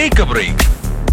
take a break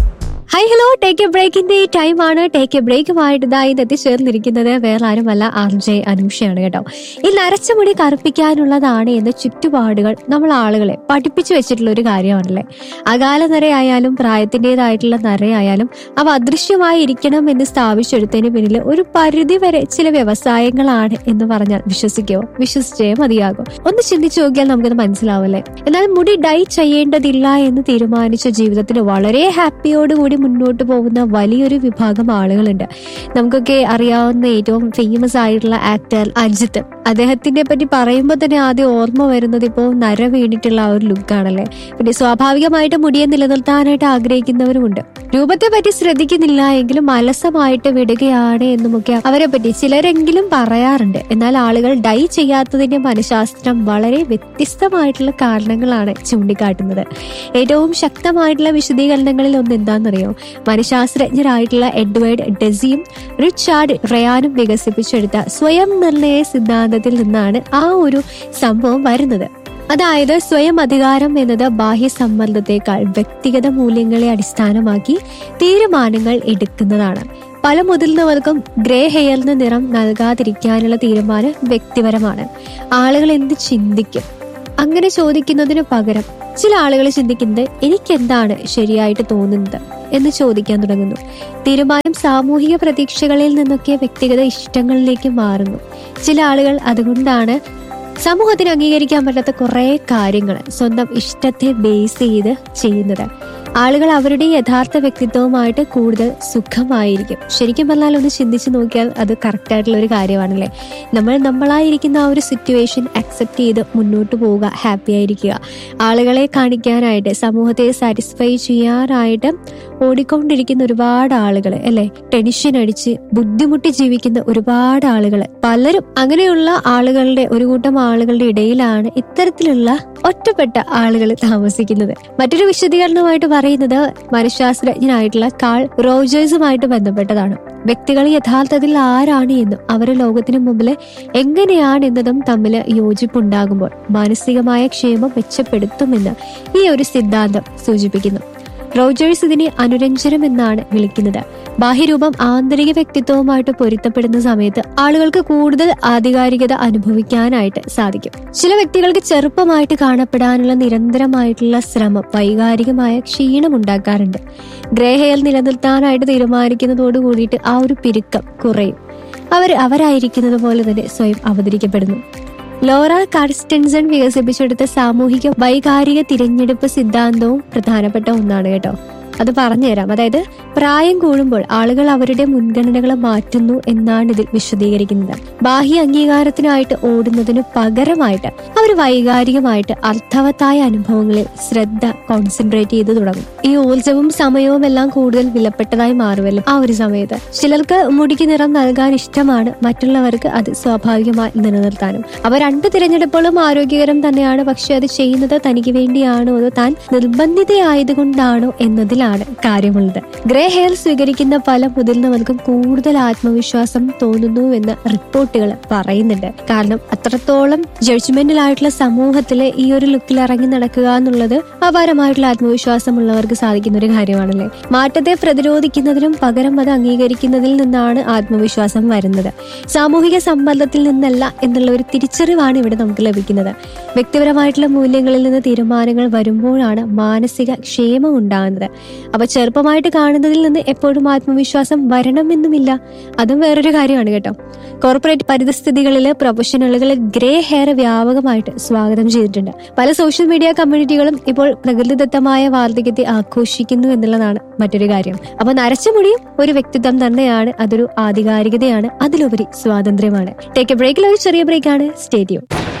hi hello take a ബ്രേക്കിന്റെ ഈ ടൈമാണ് ടേക്ക് എ ബ്രേക്കുമായിട്ട് ഇതായി എത്തിച്ചേർന്നിരിക്കുന്നത് വേറെ ആരുമല്ല ആർ ജെ അനൂഷയാണ് കേട്ടോ ഈ നരച്ച മുടി കറുപ്പിക്കാനുള്ളതാണ് എന്ന ചുറ്റുപാടുകൾ നമ്മൾ ആളുകളെ പഠിപ്പിച്ചു വെച്ചിട്ടുള്ള ഒരു കാര്യമാണല്ലേ അകാല നരയായാലും പ്രായത്തിൻ്റെതായിട്ടുള്ള നരയായാലും അവ അദൃശ്യമായി ഇരിക്കണം എന്ന് സ്ഥാപിച്ചെടുത്തതിന് പിന്നിൽ ഒരു പരിധി വരെ ചില വ്യവസായങ്ങളാണ് എന്ന് പറഞ്ഞാൽ വിശ്വസിക്കുമോ വിശ്വസിച്ചേ മതിയാകും ഒന്ന് ചിന്തിച്ചു നോക്കിയാൽ നമുക്കത് മനസ്സിലാവല്ലേ എന്നാൽ മുടി ഡൈ ചെയ്യേണ്ടതില്ല എന്ന് തീരുമാനിച്ച ജീവിതത്തിൽ വളരെ ഹാപ്പിയോടുകൂടി മുന്നോട്ട് പോകുന്ന വലിയൊരു വിഭാഗം ആളുകളുണ്ട് നമുക്കൊക്കെ അറിയാവുന്ന ഏറ്റവും ഫേമസ് ആയിട്ടുള്ള ആക്ടർ അജിത്ത് അദ്ദേഹത്തിനെ പറ്റി പറയുമ്പോൾ തന്നെ ആദ്യം ഓർമ്മ വരുന്നത് ഇപ്പോൾ നര വീണിട്ടുള്ള ആ ഒരു ലുക്കാണല്ലേ പിന്നെ സ്വാഭാവികമായിട്ട് മുടിയെ നിലനിർത്താനായിട്ട് ആഗ്രഹിക്കുന്നവരുമുണ്ട് രൂപത്തെ പറ്റി ശ്രദ്ധിക്കുന്നില്ല എങ്കിലും അലസമായിട്ട് വിടുകയാണ് എന്നുമൊക്കെ അവരെ പറ്റി ചിലരെങ്കിലും പറയാറുണ്ട് എന്നാൽ ആളുകൾ ഡൈ ചെയ്യാത്തതിന്റെ മനഃശാസ്ത്രം വളരെ വ്യത്യസ്തമായിട്ടുള്ള കാരണങ്ങളാണ് ചൂണ്ടിക്കാട്ടുന്നത് ഏറ്റവും ശക്തമായിട്ടുള്ള വിശദീകരണങ്ങളിൽ ഒന്ന് എന്താണെന്നറിയോ മനഃശാസ്ത്രജ്ഞരായിട്ടുള്ള എഡ്വേർഡ് ഡെസിയും റിച്ചാർഡ് റയാനും വികസിപ്പിച്ചെടുത്ത സ്വയം നിർണയ സിദ്ധാന്തത്തിൽ നിന്നാണ് ആ ഒരു സംഭവം വരുന്നത് അതായത് സ്വയം അധികാരം എന്നത് ബാഹ്യ സമ്മർദ്ദത്തെക്കാൾ വ്യക്തിഗത മൂല്യങ്ങളെ അടിസ്ഥാനമാക്കി തീരുമാനങ്ങൾ എടുക്കുന്നതാണ് പല മുതിർന്നവർക്കും ഗ്രേ ഹെയറിന് നിറം നൽകാതിരിക്കാനുള്ള തീരുമാനം വ്യക്തിപരമാണ് ആളുകൾ എന്ത് ചിന്തിക്കും അങ്ങനെ ചോദിക്കുന്നതിന് പകരം ചില ആളുകൾ ചിന്തിക്കുന്നത് എനിക്കെന്താണ് ശരിയായിട്ട് തോന്നുന്നത് എന്ന് ചോദിക്കാൻ തുടങ്ങുന്നു തീരുമാനം സാമൂഹിക പ്രതീക്ഷകളിൽ നിന്നൊക്കെ വ്യക്തിഗത ഇഷ്ടങ്ങളിലേക്ക് മാറുന്നു ചില ആളുകൾ അതുകൊണ്ടാണ് സമൂഹത്തിന് അംഗീകരിക്കാൻ പറ്റാത്ത കുറെ കാര്യങ്ങൾ സ്വന്തം ഇഷ്ടത്തെ ബേസ് ചെയ്ത് ചെയ്യുന്നത് ആളുകൾ അവരുടെ യഥാർത്ഥ വ്യക്തിത്വവുമായിട്ട് കൂടുതൽ സുഖമായിരിക്കും ശരിക്കും പറഞ്ഞാൽ ഒന്ന് ചിന്തിച്ചു നോക്കിയാൽ അത് കറക്റ്റ് ആയിട്ടുള്ള ഒരു കാര്യമാണല്ലേ നമ്മൾ നമ്മളായിരിക്കുന്ന ആ ഒരു സിറ്റുവേഷൻ അക്സെപ്റ്റ് ചെയ്ത് മുന്നോട്ട് പോവുക ഹാപ്പി ആയിരിക്കുക ആളുകളെ കാണിക്കാനായിട്ട് സമൂഹത്തെ സാറ്റിസ്ഫൈ ചെയ്യാനായിട്ട് ഓടിക്കൊണ്ടിരിക്കുന്ന ഒരുപാട് ആളുകൾ അല്ലെ ടെൻഷൻ അടിച്ച് ബുദ്ധിമുട്ടി ജീവിക്കുന്ന ഒരുപാട് ആളുകൾ പലരും അങ്ങനെയുള്ള ആളുകളുടെ ഒരു കൂട്ടം ആളുകളുടെ ഇടയിലാണ് ഇത്തരത്തിലുള്ള ഒറ്റപ്പെട്ട ആളുകൾ താമസിക്കുന്നത് മറ്റൊരു വിശദീകരണമായിട്ട് പറയുന്നത് മനഃശാസ്ത്രജ്ഞനായിട്ടുള്ള കാൾ റോജേഴ്സുമായിട്ട് ബന്ധപ്പെട്ടതാണ് വ്യക്തികൾ യഥാർത്ഥത്തിൽ ആരാണ് എന്നും അവരുടെ ലോകത്തിന് മുമ്പിൽ എങ്ങനെയാണ് എന്നതും തമ്മിൽ യോജിപ്പുണ്ടാകുമ്പോൾ മാനസികമായ ക്ഷേമം മെച്ചപ്പെടുത്തുമെന്ന് ഈ ഒരു സിദ്ധാന്തം സൂചിപ്പിക്കുന്നു റോജേഴ്സ് ഇതിനെ അനുരഞ്ജനം എന്നാണ് വിളിക്കുന്നത് ബാഹ്യരൂപം ആന്തരിക വ്യക്തിത്വവുമായിട്ട് പൊരുത്തപ്പെടുന്ന സമയത്ത് ആളുകൾക്ക് കൂടുതൽ ആധികാരികത അനുഭവിക്കാനായിട്ട് സാധിക്കും ചില വ്യക്തികൾക്ക് ചെറുപ്പമായിട്ട് കാണപ്പെടാനുള്ള നിരന്തരമായിട്ടുള്ള ശ്രമം വൈകാരികമായ ക്ഷീണം ഉണ്ടാക്കാറുണ്ട് ഗ്രേ ഹെയർ നിലനിർത്താനായിട്ട് തീരുമാനിക്കുന്നതോട് കൂടിയിട്ട് ആ ഒരു പിരുക്കം കുറയും അവർ അവരായിരിക്കുന്നത് പോലെ തന്നെ സ്വയം അവതരിക്കപ്പെടുന്നു ലോറ കാർസ്റ്റൻസൺ വികസിപ്പിച്ചെടുത്ത സാമൂഹിക വൈകാരിക തിരഞ്ഞെടുപ്പ് സിദ്ധാന്തവും പ്രധാനപ്പെട്ട ഒന്നാണ് കേട്ടോ അത് പറഞ്ഞുതരാം അതായത് പ്രായം കൂടുമ്പോൾ ആളുകൾ അവരുടെ മുൻഗണനകളെ മാറ്റുന്നു എന്നാണ് ഇതിൽ വിശദീകരിക്കുന്നത് ബാഹ്യ അംഗീകാരത്തിനായിട്ട് ഓടുന്നതിന് പകരമായിട്ട് അവർ വൈകാരികമായിട്ട് അർത്ഥവത്തായ അനുഭവങ്ങളിൽ ശ്രദ്ധ കോൺസെൻട്രേറ്റ് ചെയ്ത് തുടങ്ങും ഈ ഊർജവും സമയവും എല്ലാം കൂടുതൽ വിലപ്പെട്ടതായി മാറുമല്ലോ ആ ഒരു സമയത്ത് ചിലർക്ക് മുടിക്ക് നിറം നൽകാൻ ഇഷ്ടമാണ് മറ്റുള്ളവർക്ക് അത് സ്വാഭാവികമായി നിലനിർത്താനും അവ രണ്ട് തിരഞ്ഞെടുപ്പുകളും ആരോഗ്യകരം തന്നെയാണ് പക്ഷെ അത് ചെയ്യുന്നത് തനിക്ക് വേണ്ടിയാണോ അതോ താൻ നിർബന്ധിതയായതുകൊണ്ടാണോ എന്നതിലാണ് കാര്യമുള്ളത് ഗ്രേ ഹെയർ സ്വീകരിക്കുന്ന പല മുതിർന്നവർക്കും കൂടുതൽ ആത്മവിശ്വാസം തോന്നുന്നു എന്ന് റിപ്പോർട്ടുകൾ പറയുന്നുണ്ട് കാരണം അത്രത്തോളം ജഡ്ജ്മെന്റിലായിട്ടുള്ള സമൂഹത്തിലെ ഈ ഒരു ലുക്കിൽ ഇറങ്ങി നടക്കുക എന്നുള്ളത് അപാരമായിട്ടുള്ള ആത്മവിശ്വാസമുള്ളവർക്ക് സാധിക്കുന്ന ഒരു കാര്യമാണല്ലേ മാറ്റത്തെ പ്രതിരോധിക്കുന്നതിനും പകരം അത് അംഗീകരിക്കുന്നതിൽ നിന്നാണ് ആത്മവിശ്വാസം വരുന്നത് സാമൂഹിക സമ്മർദ്ദത്തിൽ നിന്നല്ല എന്നുള്ള ഒരു തിരിച്ചറിവാണ് ഇവിടെ നമുക്ക് ലഭിക്കുന്നത് വ്യക്തിപരമായിട്ടുള്ള മൂല്യങ്ങളിൽ നിന്ന് തീരുമാനങ്ങൾ വരുമ്പോഴാണ് മാനസിക ക്ഷേമം ഉണ്ടാകുന്നത് അപ്പൊ ചെറുപ്പമായിട്ട് കാണുന്നതിൽ നിന്ന് എപ്പോഴും ആത്മവിശ്വാസം വരണമെന്നുമില്ല അതും വേറൊരു കാര്യമാണ് കേട്ടോ കോർപ്പറേറ്റ് പരിതസ്ഥിതികളിൽ പ്രൊഫഷണലുകൾ ഗ്രേ ഹെയർ വ്യാപകമായിട്ട് സ്വാഗതം ചെയ്തിട്ടുണ്ട് പല സോഷ്യൽ മീഡിയ കമ്മ്യൂണിറ്റികളും ഇപ്പോൾ പ്രകൃതിദത്തമായ വാർദ്ധക്യത്തെ ആഘോഷിക്കുന്നു എന്നുള്ളതാണ് മറ്റൊരു കാര്യം അപ്പൊ നരച്ച മുടിയും ഒരു വ്യക്തിത്വം തന്നെയാണ് അതൊരു ആധികാരികതയാണ് അതിലുപരി സ്വാതന്ത്ര്യമാണ് ടേക്ക് എ ബ്രേക്കിൽ ഒരു ചെറിയ ബ്രേക്കാണ് സ്റ്റേഡിയം